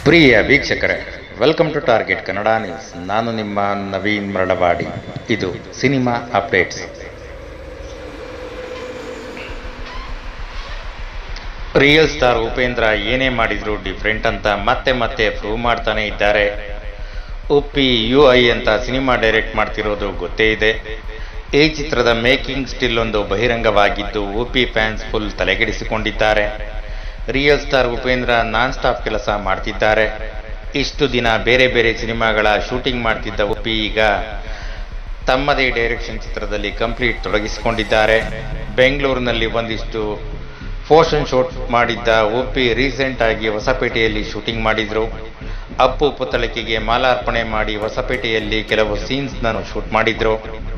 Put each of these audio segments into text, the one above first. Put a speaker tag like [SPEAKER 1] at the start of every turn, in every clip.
[SPEAKER 1] ಪ್ರಿಯ ವೀಕ್ಷಕರೇ welcome to target Kannada news ನಾನು ನಿಮ್ಮ ನವೀನ್ ಮರಳವಾಡಿ ಇದು cinema updates real star Upendra ಏನೇ ಮಾಡಿದ್ರು ಡಿಫ್ರೆಂಟ್ ಅಂತ ಮತ್ತೆ ಮತ್ತೆ ಪ್ರೂವ್ ಮಾಡ್ತಾನೆ ಇದ್ದಾರೆ ಉಪ್ಪಿ ಯು ಐ ಅಂತ ಸಿನಿಮಾ ಡೈರೆಕ್ಟ್ ಮಾಡ್ತಿರೋದು ಗೊತ್ತೇ ಇದೆ ಈ ಚಿತ್ರದ ಮೇಕಿಂಗ್ ಸ್ಟಿಲ್ ಒಂದು ಬಹಿರಂಗವಾಗಿದ್ದು ಉಪಿ ಫ್ಯಾನ್ಸ್ ಫುಲ್ ತಲೆಗೆಡಿಸಿಕೊಂಡಿದ್ದಾರೆ real star Upendra non stop ಕೆಲಸ ಮಾಡ್ತಿದ್ದಾರೆ ಇಷ್ಟು ದಿನ ಬೇರೆ ಬೇರೆ ಸಿನಿಮಾಗಳ ಶೂಟಿಂಗ್ ಮಾಡ್ತಿದ್ದ ಉಪ್ಪಿ ಈಗ ತಮ್ಮದೇ ಡೈರೆಕ್ಷನ್ ಚಿತ್ರದಲ್ಲಿ ಕಂಪ್ಲೀಟ್ ತೊಡಗಿಸಿಕೊಂಡಿದ್ದಾರೆ ಬೆಂಗಳೂರಿನಲ್ಲಿ ಒಂದಿಷ್ಟು ಫೋಷನ್ ಶೂಟ್ ಮಾಡಿದ್ದ ಉಪ್ಪಿ ರೀಸೆಂಟ್ ಆಗಿ ಹೊಸಪೇಟೆಯಲ್ಲಿ ಶೂಟಿಂಗ್ ಮಾಡಿದ್ರು ಅಪ್ಪು ಪುತ್ತಳಿಕೆಗೆ ಮಾಲಾರ್ಪಣೆ ಮಾಡಿ ಹೊಸಪೇಟೆಯಲ್ಲಿ ಕೆಲವು ಸೀನ್ಸ್ ನಾನು ಶೂಟ್ ಮಾಡಿದ್ರು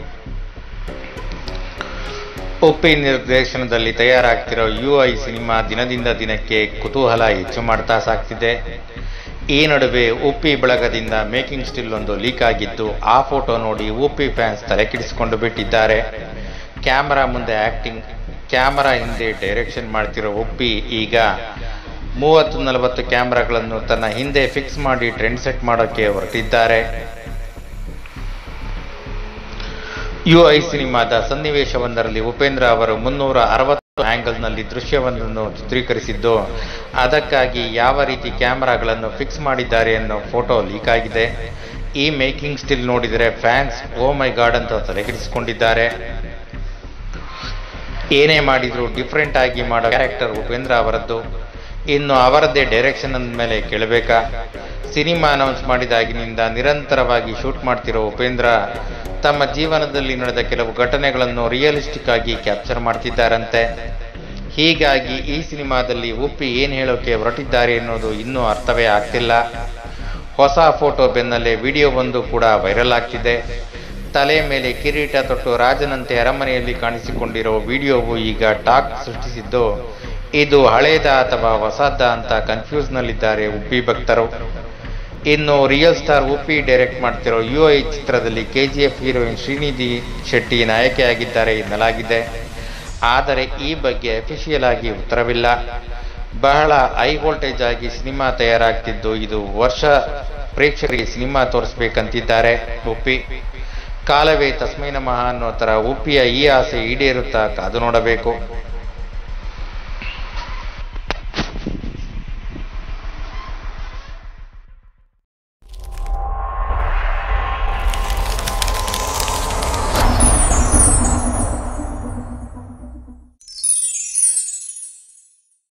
[SPEAKER 1] ಉಪ್ಪಿ ನಿರ್ದೇಶನದಲ್ಲಿ ತಯಾರಾಗ್ತಿರೋ ಯು ಐ ಸಿನಿಮಾ ದಿನದಿಂದ ದಿನಕ್ಕೆ ಕುತೂಹಲ ಹೆಚ್ಚು ಮಾಡ್ತಾ ಸಾಗ್ತಿದೆ ಈ ನಡುವೆ ಉಪ್ಪಿ ಬಳಗದಿಂದ ಮೇಕಿಂಗ್ ಸ್ಟಿಲ್ ಒಂದು ಲೀಕ್ ಆಗಿದ್ದು ಆ ಫೋಟೋ ನೋಡಿ ಉಪ್ಪಿ ಫ್ಯಾನ್ಸ್ ತಲೆ ಕೆಡಿಸಿಕೊಂಡು ಬಿಟ್ಟಿದ್ದಾರೆ ಕ್ಯಾಮರಾ ಮುಂದೆ ಆಕ್ಟಿಂಗ್ ಕ್ಯಾಮರಾ ಹಿಂದೆ ಡೈರೆಕ್ಷನ್ ಮಾಡ್ತಿರೋ ಉಪ್ಪಿ ಈಗ ಮೂವತ್ತು ನಲವತ್ತು ಕ್ಯಾಮ್ರಾಗಳನ್ನು ತನ್ನ ಹಿಂದೆ ಫಿಕ್ಸ್ ಮಾಡಿ ಟ್ರೆಂಡ್ ಸೆಟ್ ಮಾಡೋಕ್ಕೆ ಹೊರಟಿದ್ದಾರೆ ಯು ಐ ಸಿನಿಮಾದ ಸನ್ನಿವೇಶವೊಂದರಲ್ಲಿ ಉಪೇಂದ್ರ ಅವರು ಮುನ್ನೂರ ಅರವತ್ತು ಆಂಗಲ್ನಲ್ಲಿ ದೃಶ್ಯವೊಂದನ್ನು ಚಿತ್ರೀಕರಿಸಿದ್ದು ಅದಕ್ಕಾಗಿ ಯಾವ ರೀತಿ ಕ್ಯಾಮೆರಾಗಳನ್ನು ಫಿಕ್ಸ್ ಮಾಡಿದ್ದಾರೆ ಅನ್ನೋ ಫೋಟೋ ಲೀಕ್ ಆಗಿದೆ ಈ ಮೇಕಿಂಗ್ ಸ್ಟಿಲ್ ನೋಡಿದರೆ ಫ್ಯಾನ್ಸ್ ಓ ಮೈ ಗಾಡ್ ಅಂತ ತಲೆಕೆಡಿಸಿಕೊಂಡಿದ್ದಾರೆ ಏನೇ ಮಾಡಿದ್ರು ಡಿಫ್ರೆಂಟ್ ಆಗಿ ಮಾಡೋ ಕ್ಯಾರೆಕ್ಟರ್ ಉಪೇಂದ್ರ ಅವರದ್ದು ಇನ್ನು ಅವರದ್ದೇ ಡೈರೆಕ್ಷನ್ ಮೇಲೆ ಕೇಳಬೇಕಾ ಸಿನಿಮಾ ಅನೌನ್ಸ್ ಮಾಡಿದಾಗಿನಿಂದ ನಿರಂತರವಾಗಿ ಶೂಟ್ ಮಾಡ್ತಿರೋ ಉಪೇಂದ್ರ ತಮ್ಮ ಜೀವನದಲ್ಲಿ ನಡೆದ ಕೆಲವು ಘಟನೆಗಳನ್ನು ರಿಯಲಿಸ್ಟಿಕ್ ಆಗಿ ಕ್ಯಾಪ್ಚರ್ ಮಾಡ್ತಿದ್ದಾರಂತೆ ಹೀಗಾಗಿ ಈ ಸಿನಿಮಾದಲ್ಲಿ ಉಪ್ಪಿ ಏನು ಹೇಳೋಕೆ ಹೊರಟಿದ್ದಾರೆ ಎನ್ನುವುದು ಇನ್ನೂ ಅರ್ಥವೇ ಆಗ್ತಿಲ್ಲ ಹೊಸ ಫೋಟೋ ಬೆನ್ನಲ್ಲೇ ವಿಡಿಯೋ ಒಂದು ಕೂಡ ವೈರಲ್ ಆಗ್ತಿದೆ ತಲೆ ಮೇಲೆ ಕಿರೀಟ ತೊಟ್ಟು ರಾಜನಂತೆ ಅರಮನೆಯಲ್ಲಿ ಕಾಣಿಸಿಕೊಂಡಿರೋ ವಿಡಿಯೋವು ಈಗ ಟಾಕ್ ಸೃಷ್ಟಿಸಿದ್ದು ಇದು ಹಳೇದ ಅಥವಾ ಹೊಸದ ಅಂತ ಕನ್ಫ್ಯೂಸ್ನಲ್ಲಿದ್ದಾರೆ ಉಪ್ಪಿ ಭಕ್ತರು ಇನ್ನು ರಿಯಲ್ ಸ್ಟಾರ್ ಉಪ್ಪಿ ಡೈರೆಕ್ಟ್ ಮಾಡ್ತಿರೋ ಯು ಐ ಚಿತ್ರದಲ್ಲಿ ಕೆಜಿಎಫ್ ಹೀರೋಯಿನ್ ಶ್ರೀನಿಧಿ ಶೆಟ್ಟಿ ನಾಯಕಿಯಾಗಿದ್ದಾರೆ ಎನ್ನಲಾಗಿದೆ ಆದರೆ ಈ ಬಗ್ಗೆ ಅಫಿಷಿಯಲ್ ಆಗಿ ಉತ್ತರವಿಲ್ಲ ಬಹಳ ಹೈ ವೋಲ್ಟೇಜ್ ಆಗಿ ಸಿನಿಮಾ ತಯಾರಾಗ್ತಿದ್ದು ಇದು ವರ್ಷ ಪ್ರೇಕ್ಷಕರಿಗೆ ಸಿನಿಮಾ ತೋರಿಸ್ಬೇಕಂತಿದ್ದಾರೆ ಉಪ್ಪಿ ಕಾಲವೇ ತಸ್ಮೈನ ಮಹಾ ಅನ್ನೋ ಥರ ಉಪ್ಪಿಯ ಈ ಆಸೆ ಈಡೇರುತ್ತಾ ಕಾದು ನೋಡಬೇಕು